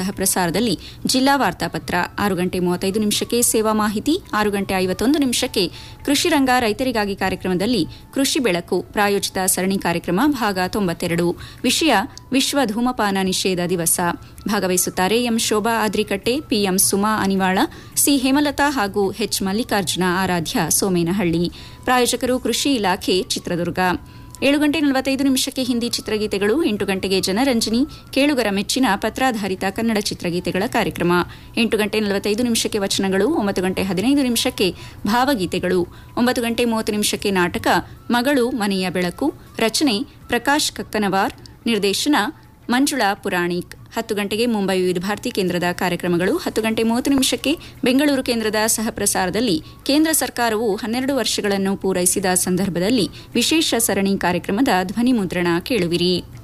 ಸಹಪ್ರಸಾರದಲ್ಲಿ ಜಿಲ್ಲಾ ವಾರ್ತಾಪತ್ರ ಆರು ಗಂಟೆ ಮೂವತ್ತೈದು ನಿಮಿಷಕ್ಕೆ ಸೇವಾ ಮಾಹಿತಿ ಆರು ಗಂಟೆ ಐವತ್ತೊಂದು ನಿಮಿಷಕ್ಕೆ ಕೃಷಿ ರಂಗ ರೈತರಿಗಾಗಿ ಕಾರ್ಯಕ್ರಮದಲ್ಲಿ ಕೃಷಿ ಬೆಳಕು ಪ್ರಾಯೋಜಿತ ಸರಣಿ ಕಾರ್ಯಕ್ರಮ ಭಾಗ ತೊಂಬತ್ತೆರಡು ವಿಷಯ ವಿಶ್ವ ಧೂಮಪಾನ ನಿಷೇಧ ದಿವಸ ಭಾಗವಹಿಸುತ್ತಾರೆ M Shobha Adrikatte PM Suma Anivala C Hemalatha ಹಾಗೂ ಎಚ್ ಮಲ್ಲಿಕಾರ್ಜುನ ಆರಾಧ್ಯ ಸೋಮೇನಹಳ್ಳಿ ಪ್ರಾಯೋಜಕರು ಕೃಷಿ ಇಲಾಖೆ ಚಿತ್ರದುರ್ಗ ಏಳು ಗಂಟೆ ನಲವತ್ತೈದು ನಿಮಿಷಕ್ಕೆ ಹಿಂದಿ ಚಿತ್ರಗೀತೆಗಳು ಎಂಟು ಗಂಟೆಗೆ ಜನರಂಜನಿ ಕೇಳುಗರ ಮೆಚ್ಚಿನ ಪತ್ರಾಧಾರಿತ ಕನ್ನಡ ಚಿತ್ರಗೀತೆಗಳ ಕಾರ್ಯಕ್ರಮ ಎಂಟು ಗಂಟೆ ನಲವತ್ತೈದು ನಿಮಿಷಕ್ಕೆ ವಚನಗಳು ಒಂಬತ್ತು ಗಂಟೆ ಹದಿನೈದು ನಿಮಿಷಕ್ಕೆ ಭಾವಗೀತೆಗಳು ಒಂಬತ್ತು ಗಂಟೆ ಮೂವತ್ತು ನಿಮಿಷಕ್ಕೆ ನಾಟಕ ಮಗಳು ಮನೆಯ ಬೆಳಕು ರಚನೆ ಪ್ರಕಾಶ್ ಕಕ್ಕನವಾರ್ ನಿರ್ದೇಶನ ಮಂಜುಳಾ ಪುರಾಣಿಕ್ ಹತ್ತು ಗಂಟೆಗೆ ಮುಂಬೈ ವಿವಿಧ ಭಾರತಿ ಕೇಂದ್ರದ ಕಾರ್ಯಕ್ರಮಗಳು ಹತ್ತು ಗಂಟೆ ಮೂವತ್ತು ನಿಮಿಷಕ್ಕೆ ಬೆಂಗಳೂರು ಕೇಂದ್ರದ ಸಹಪ್ರಸಾರದಲ್ಲಿ ಕೇಂದ್ರ ಸರ್ಕಾರವು ಹನ್ನೆರಡು ವರ್ಷಗಳನ್ನು ಪೂರೈಸಿದ ಸಂದರ್ಭದಲ್ಲಿ ವಿಶೇಷ ಸರಣಿ ಕಾರ್ಯಕ್ರಮದ ಧ್ವನಿ ಮುದ್ರಣ ಕೇಳುವಿರಿ